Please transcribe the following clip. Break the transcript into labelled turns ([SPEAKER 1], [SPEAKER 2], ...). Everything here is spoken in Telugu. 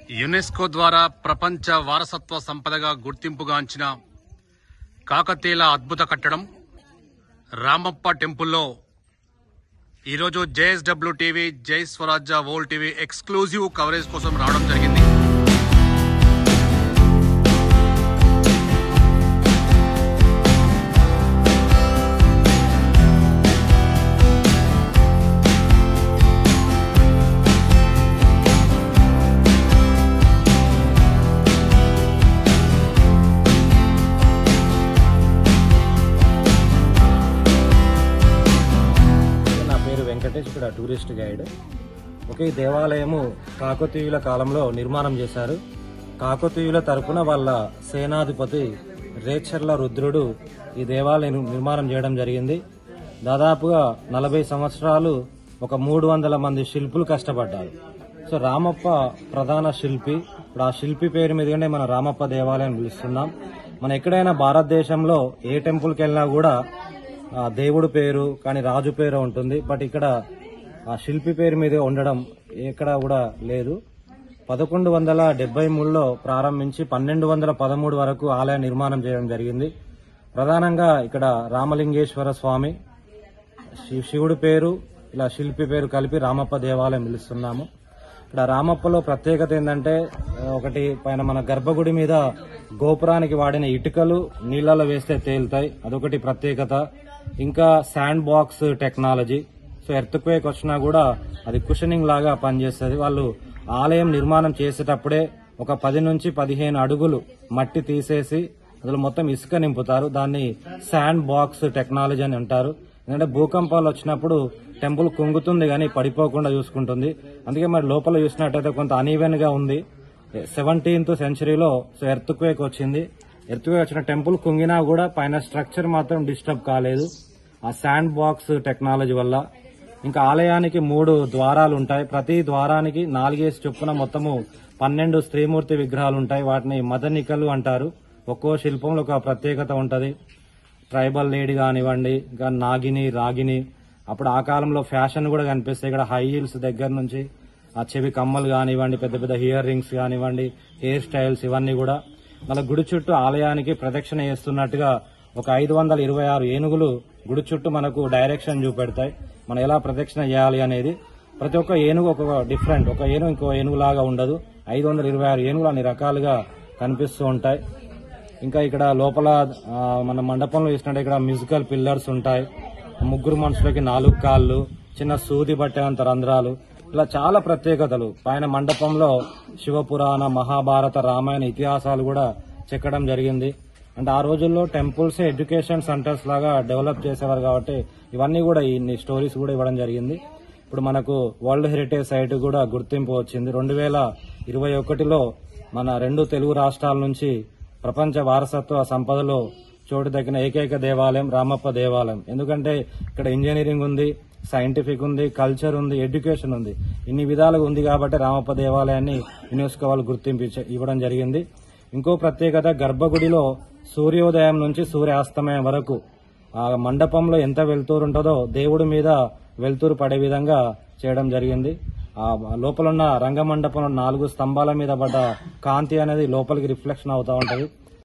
[SPEAKER 1] యునెస్కో ద్వారా ప్రపంచ వారసత్వ సంపదగా గుర్తింపుగాంచిన కాకతీయుల అద్భుత కట్టడం రామప్ప టెంపుల్లో ఈరోజు జేఎస్డబ్ల్యూ టీవీ జై స్వరాజ్య వోల్ టీవీ ఎక్స్క్లూజివ్ కవరేజ్ కోసం రావడం జరిగింది
[SPEAKER 2] నా పేరు వెంకటేష్ ఇక్కడ టూరిస్ట్ గైడ్ ఓకే ఈ దేవాలయము కాకతీయుల కాలంలో నిర్మాణం చేశారు కాకతీయుల తరపున వాళ్ళ సేనాధిపతి రేచర్ల రుద్రుడు ఈ దేవాలయం నిర్మాణం చేయడం జరిగింది దాదాపుగా నలభై సంవత్సరాలు ఒక మూడు వందల మంది శిల్పులు కష్టపడ్డారు సో రామప్ప ప్రధాన శిల్పి ఇప్పుడు ఆ శిల్పి పేరు మీదనే మన రామప్ప దేవాలయం పిలుస్తున్నాం మన ఎక్కడైనా భారతదేశంలో ఏ టెంపుల్కి వెళ్ళినా కూడా ఆ దేవుడు పేరు కానీ రాజు పేరు ఉంటుంది బట్ ఇక్కడ ఆ శిల్పి పేరు మీద ఉండడం ఎక్కడ కూడా లేదు పదకొండు వందల డెబ్బై మూడులో ప్రారంభించి పన్నెండు వందల పదమూడు వరకు ఆలయ నిర్మాణం చేయడం జరిగింది ప్రధానంగా ఇక్కడ రామలింగేశ్వర స్వామి శి- శివుడి పేరు ఇలా శిల్పి పేరు కలిపి రామప్ప దేవాలయం పిలుస్తున్నాము ఇక్కడ రామప్పలో ప్రత్యేకత ఏంటంటే ఆ, ఒకటి పైన మన గర్భగుడి మీద గోపురానికి వాడిన ఇటుకలు నీళ్ళలో వేస్తే తేలుతాయి అదొకటి ప్రత్యేకత ఇంకా sand box technology so earthquake వచ్చినా కూడా అది కుషనింగ్ లాగా పనిచేస్తుంది వాళ్ళు ఆలయం నిర్మాణం చేసేటప్పుడే ఒక పది నుంచి పదిహేను అడుగులు మట్టి తీసేసి అందులో మొత్తం ఇసుక నింపుతారు దాన్ని శాండ్ బాక్స్ టెక్నాలజీ అని అంటారు ఎందుకంటే భూకంపాలు వచ్చినప్పుడు టెంపుల్ కుంగుతుంది కానీ పడిపోకుండా చూసుకుంటుంది అందుకే మరి లోపల చూసినట్టయితే కొంత అనీవెన్ గా ఉంది సెవెంటీన్త్ సెంచరీలో సో ఎర్త్ క్వేక్ వచ్చింది ఎర్త్ క్వేక్ వచ్చిన టెంపుల్ కుంగినా కూడా పైన స్ట్రక్చర్ మాత్రం డిస్టర్బ్ కాలేదు ఆ శాండ్ బాక్స్ టెక్నాలజీ వల్ల ఇంకా ఆలయానికి మూడు ద్వారాలు ఉంటాయి ప్రతి ద్వారానికి నాలుగేసి చొప్పున మొత్తము పన్నెండు స్త్రీమూర్తి విగ్రహాలు ఉంటాయి వాటిని మదనికలు అంటారు ఒక్కో శిల్పంలో ఒక ప్రత్యేకత ఉంటది ట్రైబల్ లేడీ కానివ్వండి ఇంకా నాగిని రాగిని అప్పుడు ఆ కాలంలో ఫ్యాషన్ కూడా కనిపిస్తాయి ఇక్కడ హై హీల్స్ దగ్గర నుంచి ఆ చెవి కమ్మలు కానివ్వండి పెద్ద పెద్ద హియర్ రింగ్స్ కానివ్వండి హెయిర్ స్టైల్స్ ఇవన్నీ కూడా మళ్ళీ గుడి చుట్టూ ఆలయానికి ప్రదక్షిణ చేస్తున్నట్టుగా ఒక ఐదు వందల ఇరవై ఆరు ఏనుగులు గుడి చుట్టూ మనకు డైరెక్షన్ చూపెడతాయి మనం ఎలా ప్రదక్షిణ చేయాలి అనేది ప్రతి ఒక్క ఏనుగు ఒక డిఫరెంట్ ఒక ఏనుగు ఇంకో ఏనుగు లాగా ఉండదు ఐదు వందల ఇరవై ఆరు ఏనుగులు అన్ని రకాలుగా కనిపిస్తూ ఉంటాయి ఇంకా ఇక్కడ లోపల ఆ, మన మండపంలో చూసినట్టు ఇక్కడ మ్యూజికల్ పిల్లర్స్ ఉంటాయి ముగ్గురు మనుషులకి నాలుగు కాళ్ళు చిన్న సూది పట్టేంత రంధ్రాలు ఇలా చాలా ప్రత్యేకతలు పైన మండపంలో శివపురాణ మహాభారత రామాయణ ఇతిహాసాలు కూడా చెక్కడం జరిగింది అంటే ఆ రోజుల్లో టెంపుల్స్ ఎడ్యుకేషన్ సెంటర్స్ లాగా డెవలప్ చేసేవారు కాబట్టి ఇవన్నీ కూడా ఇన్ని స్టోరీస్ కూడా ఇవ్వడం జరిగింది ఇప్పుడు మనకు వరల్డ్ హెరిటేజ్ సైట్ కూడా గుర్తింపు వచ్చింది రెండు వేల ఇరవై ఒకటిలో మన రెండు తెలుగు రాష్ట్రాల నుంచి ప్రపంచ వారసత్వ సంపదలో చోటు దక్కిన ఏకైక దేవాలయం రామప్ప దేవాలయం ఎందుకంటే ఇక్కడ ఇంజనీరింగ్ ఉంది సైంటిఫిక్ ఉంది కల్చర్ ఉంది ఎడ్యుకేషన్ ఉంది ఇన్ని విధాలుగా ఉంది కాబట్టి రామప్ప దేవాలయాన్ని యునెస్కో వాళ్ళు గుర్తింపు ఇచ్చ- ఇవ్వడం జరిగింది ఇంకో ప్రత్యేకత గర్భగుడిలో సూర్యోదయం నుంచి సూర్యాస్తమయం వరకు ఆ మండపంలో ఎంత వెలుతురు ఉంటుందో దేవుడి మీద వెలుతురు పడే విధంగా చేయడం జరిగింది ఆ లోపల ఉన్న రంగమండపంలో నాలుగు స్తంభాల మీద పడ్డ కాంతి అనేది లోపలికి రిఫ్లెక్షన్ అవుతా ఉంటది